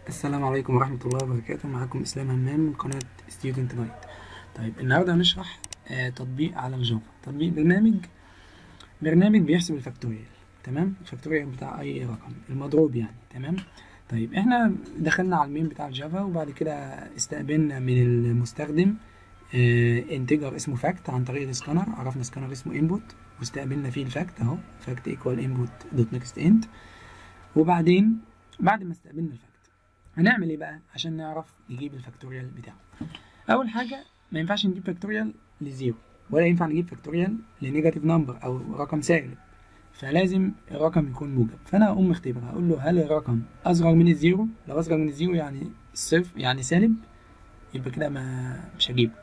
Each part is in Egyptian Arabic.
السلام عليكم ورحمة الله وبركاته معاكم إسلام همام من قناة ستودنت جايد طيب النهاردة هنشرح آه تطبيق على الجافا تطبيق برنامج برنامج بيحسب الفاكتوريال تمام الفاكتوريال بتاع أي رقم المضروب يعني تمام طيب احنا دخلنا على المين بتاع الجافا وبعد كده استقبلنا من المستخدم آه انتجر اسمه فاكت عن طريق السكانر عرفنا سكانر اسمه انبوت واستقبلنا فيه الفاكت اهو فاكت ايكوال انبوت دوت نكست انت وبعدين بعد ما استقبلنا الفاكت هنعمل ايه بقى عشان نعرف نجيب الفاكتوريال بتاعه اول حاجه ما ينفعش نجيب فاكتوريال لزيرو ولا ينفع نجيب فاكتوريال لنيجاتيف نمبر او رقم سالب فلازم الرقم يكون موجب فانا هقوم مختبر هقول له هل الرقم اصغر من الزيرو لو اصغر من الزيرو يعني صفر يعني سالب يبقى كده ما مش هجيبه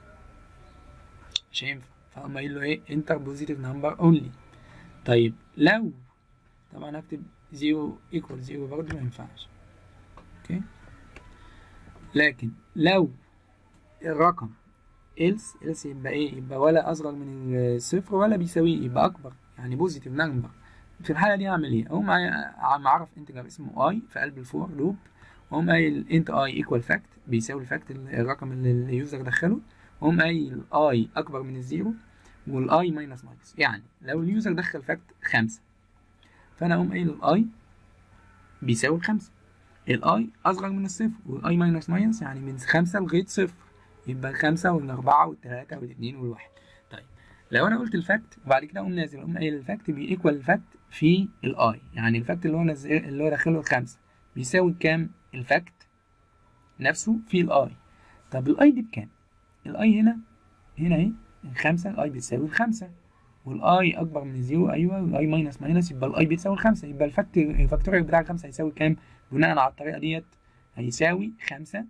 مش هينفع فاقوم قايل له ايه انتر بوزيتيف نمبر اونلي طيب لو طبعا هكتب زيرو ايكوال زيرو برضه ما ينفعش اوكي لكن لو الرقم else else يبقى ايه يبقى ولا اصغر من الصفر ولا بيساويه يبقى اكبر يعني بوزيتيف نمبر في الحاله دي اعمل ايه اقوم معرف انتجر اسمه اي في قلب الفور لوب واقوم قايل انت اي ايكوال فاكت بيساوي الفاكت الرقم اللي اليوزر دخله واقوم قايل اي اكبر من الزيرو والاي ماينس ماينس يعني لو اليوزر دخل فاكت خمسة فانا اقوم قايل الاي بيساوي الخمسة الاي اصغر من الصفر والاي ماينس ماينس يعني من خمسة لغاية صفر يبقى الخمسة والأربعة والتلاتة والاتنين والواحد طيب لو أنا قلت الفاكت وبعد كده أقوم نازل أقوم قايل الفاكت بيكوال الفاكت في الأي يعني الفاكت اللي هو نزل اللي هو داخله الخمسة بيساوي كام الفاكت نفسه في الأي طب الأي دي بكام؟ الأي هنا هنا أهي الخمسة الأي بتساوي الخمسة والاي اكبر من الزيرو ايوه والاي ماينس ماينس يبقى الاي بيساوي الخمسة يبقى الفاكت الفاكتوريال بتاع الخمسة هيساوي كام؟ بناء على الطريقة ديت هيساوي خمسة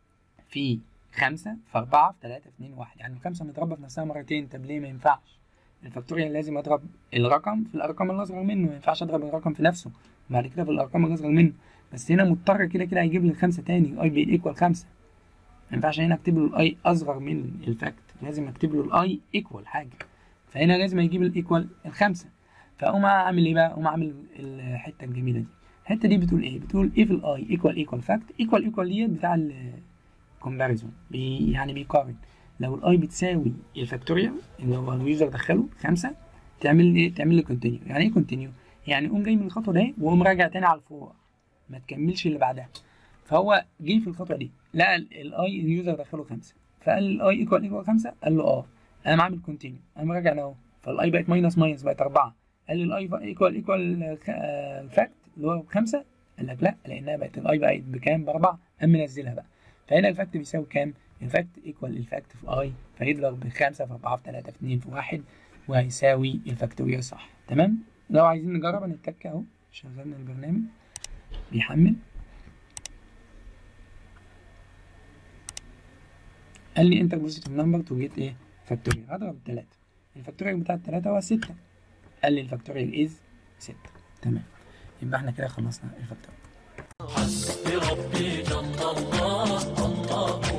في خمسة في أربعة في تلاتة في اتنين واحد يعني الخمسة مضروبة في نفسها مرتين طب ليه ما ينفعش؟ الفاكتوريال لازم أضرب الرقم في الأرقام اللي أصغر منه ما ينفعش أضرب الرقم في نفسه بعد كده في الأرقام اللي أصغر منه بس هنا مضطر كده كده هيجيب لي الخمسة تاني الأي بيكوال خمسة ما ينفعش هنا أكتب له الأي أصغر من الفاكت لازم أكتب له الأي إيكوال حاجة فهنا لازم يجيب الإيكوال الخمسة فأقوم أعمل إيه بقى؟ أقوم أعمل الحتة الجميلة دي الحته دي بتقول ايه بتقول if الاي ايكوال ايكوال فاكت ايكوال ايكوال ديت بتاع الكومباريزون بي يعني بيقارن لو الاي بتساوي الفاكتوريال اللي هو اليوزر دخله خمسة تعمل ايه تعمل لي كونتينيو يعني ايه كونتينيو يعني قوم جاي من الخطوه دي وقوم راجع تاني على الفور ما تكملش اللي بعدها فهو جه في الخطوه دي لقى الاي اليوزر دخله خمسة فقال الاي ايكوال ايكوال خمسة قال له اه انا عامل كونتينيو انا راجع اهو فالاي بقت ماينس ماينس بقت أربعة قال لي الاي ايكوال ايكوال فاكت اللي هو بخمسة قال لك لا لانها بقت الاي بقت بكام باربعة قام منزلها بقى فهنا الفاكت بيساوي كام الفاكت ايكوال الفاكت في اي فيضرب بخمسة في أربعة في تلاتة في اتنين في واحد وهيساوي الفاكتوريال صح تمام لو عايزين نجرب هنتك اهو شغلنا البرنامج بيحمل قال لي انتر بوزيتيف نمبر تو جيت ايه فاكتوريال هضرب التلاتة الفاكتوريال بتاع التلاتة هو ستة قال لي الفاكتوريال از ستة تمام يبقى احنا كده خلصنا الفاكتوريال حسبي ربي جنب الله الله